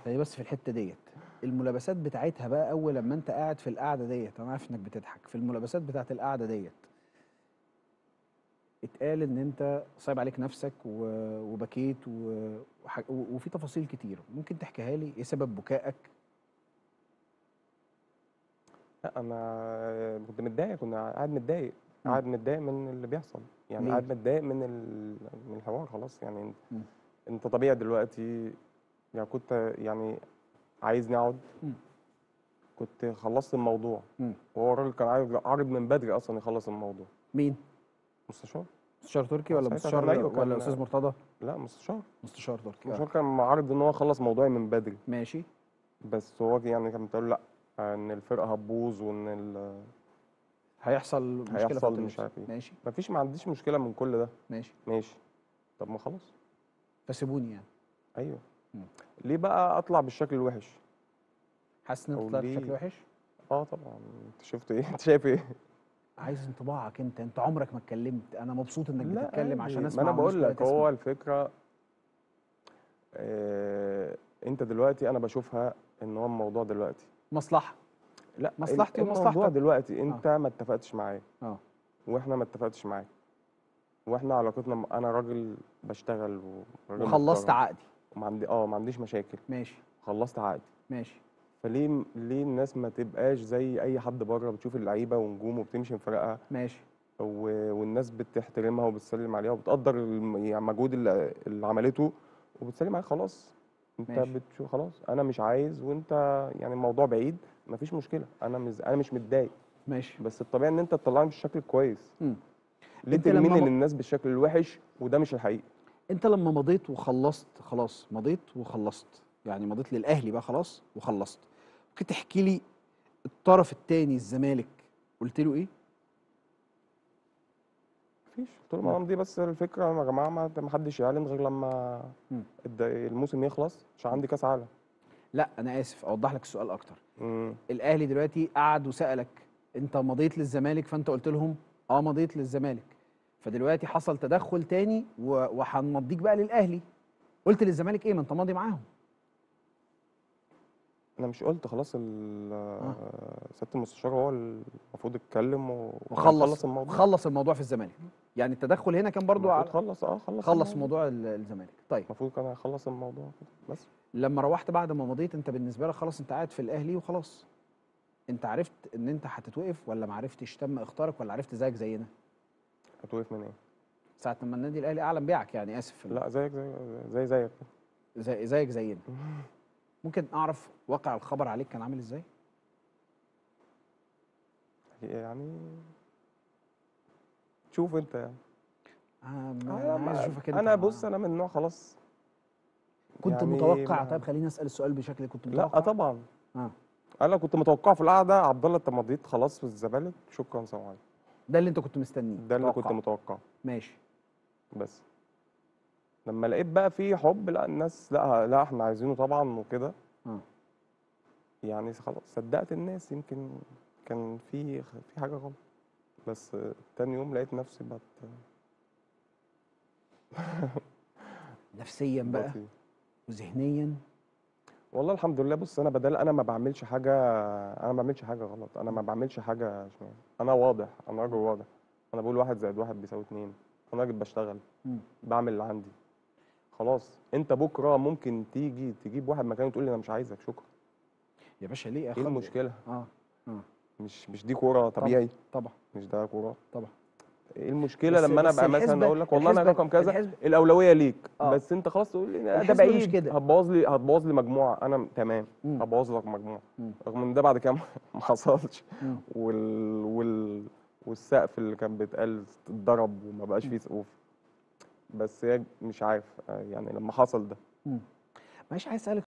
هي بس في الحته ديت الملابسات بتاعتها بقى اول لما انت قاعد في القعده ديت انا عارف انك بتضحك في الملابسات بتاعت القعده ديت اتقال ان انت صعب عليك نفسك و- وبكيت و- وح- و- وفي تفاصيل كتير ممكن تحكيها لي ايه سبب بكائك لا انا كنت متضايق كنا قاعد متضايق مم. قاعد متضايق من اللي بيحصل يعني ليه؟ قاعد متضايق من ال... من الحوار خلاص يعني انت, مم. انت طبيعي دلوقتي يعني كنت يعني عايزني اقعد مم. كنت خلصت الموضوع مم. وهو الراجل كان عارض عارض من بدري اصلا يخلص الموضوع مين مستشار مستشار تركي آه، ولا ساعتها مستشار كان أيوة، ولا كان- استاذ مرتضى لا مستشار مستشار تركي المستشار آه. كان معارض ان هو يخلص موضوعي من بدري ماشي بس هو يعني كان بتقول لا ان الفرقه هتبوظ وان ال... هيحصل مشكله في هيحصل أوضة مش اللبس. عارف إيه. ماشي مفيش ما عنديش مشكله من كل ده ماشي ماشي طب ما خلاص فسيبوني يعني ايوه مم. ليه بقى اطلع بالشكل الوحش حاسس ان أو انت طلعت ليه؟ بشكل وحش اه طبعا انت شفت ايه انت شايف ايه عايز انطباعك انت انت عمرك ما اتكلمت انا مبسوط انك لا بتتكلم عشان عادي. اسمع ما انا والناس بقول كلها لك تسمع. هو الفكره آه انت دلوقتي انا بشوفها ان هو الموضوع دلوقتي مصلحه لا مصلحتي ال- الموضوع ومصلحتك. دلوقتي انت ما اتفقتش معايا اه واحنا ما اتفقتش معاك واحنا علاقتنا م- انا راجل بشتغل وراجل وخلصت محترم عقدي وما عندي اه ما عنديش مشاكل ماشي خلصت عقدي ماشي فليه ليه الناس ما تبقاش زي اي حد بره بتشوف اللعيبه ونجوم وبتمشي في فرقها ماشي و- والناس بتحترمها وبتسلم عليها وبتقدر الم- يعني المجهود اللي اللي عملته وبتسلم عليها خلاص انت ماشي. بتشوف خلاص انا مش عايز وانت يعني الموضوع بعيد مفيش مشكله انا مش انا مش متضايق ماشي بس الطبيعي ان انت تطلعني بالشكل الكويس مم. ليه انت لما ترميني م- للناس بالشكل الوحش وده مش الحقيقي انت لما مضيت وخلصت خلاص مضيت وخلصت يعني مضيت للاهلي بقى خلاص وخلصت ممكن تحكي لي الطرف الثاني الزمالك قلت له ايه مفيش قلت لهم انا مضي بس الفكره يا جماعه ما ما حدش يعلن غير لما مم. الد- الموسم يخلص عشان عندي كاس عالم لا انا اسف اوضح لك السؤال اكتر مم. الاهلي دلوقتي قعد وسالك انت مضيت للزمالك فانت قلت لهم اه مضيت للزمالك فدلوقتي حصل تدخل تاني و- وهنمضيك بقى للاهلي قلت للزمالك ايه ما انت ماضي معاهم انا مش قلت خلاص ال- سياده المستشار هو المفروض يتكلم و- وخلص وخلص الموضوع خلص الموضوع في الزمالك يعني التدخل هنا كان برضو المفروض على خلص اه خلص خلص الموضوع. موضوع ال- الزمالك طيب المفروض كان هيخلص الموضوع كده بس لما روحت بعد ما مضيت انت بالنسبه لك خلاص انت قاعد في الاهلي وخلاص انت عرفت ان انت هتتوقف ولا ما عرفتش تم اختارك ولا عرفت زيك زينا هتوقف من ايه؟ ساعه لما النادي الاهلي اعلن بيعك يعني اسف لا زيك زي زي زيك زي زيك زينا ممكن اعرف واقع الخبر عليك كان عامل ازاي يعني شوف انت يعني انا أنا عايز ما- اشوفك انت انا ما- بص انا من نوع خلاص كنت يعني متوقع ما- طيب خليني اسال السؤال بشكل كنت متوقع لا طبعا اه انا كنت متوقع في القعده عبد الله انت مضيت خلاص في الزمالك شكرا سلام عليكم ده اللي انت كنت مستنيه ده اللي كنت متوقع. متوقعه ماشي بس لما لقيت بقى في حب لا الناس لا لا احنا عايزينه طبعا وكده اه يعني خلاص صدقت الناس يمكن كان في في حاجه غلط بس تاني يوم لقيت نفسي بت نفسيا بقى بطيء. وذهنيا والله الحمد لله بص انا بدل انا ما بعملش حاجه انا ما بعملش حاجه غلط انا ما بعملش حاجه شمال انا واضح انا راجل واضح انا بقول واحد زائد واحد بيساوي اتنين انا راجل بشتغل مم. بعمل اللي عندي خلاص انت بكره ممكن تيجي تجيب واحد مكاني وتقول لي انا مش عايزك شكرا يا باشا ليه يا ايه خالد؟ المشكله اه اه مش مش دي كوره طبيعي طبعا مش ده كوره طبعا ايه المشكله بس- لما انا بس ابقى مثلا الحسبة- اقول لك والله انا الحسبة- رقم كذا الحسبة- الاولويه ليك آه. بس انت خلاص تقول لي ده الحسبة مش بعيد كده. هتبوظ لي هتبوظ لي مجموعه انا م- تمام مم. هبوظ لك مجموعه مم. رغم ان ده بعد كده ما حصلش مم. وال... وال... والسقف اللي كان بيتقال اتضرب وما بقاش فيه سقوف بس هي مش عارف آه، يعني لما حصل ده مم. معلش عايز اسالك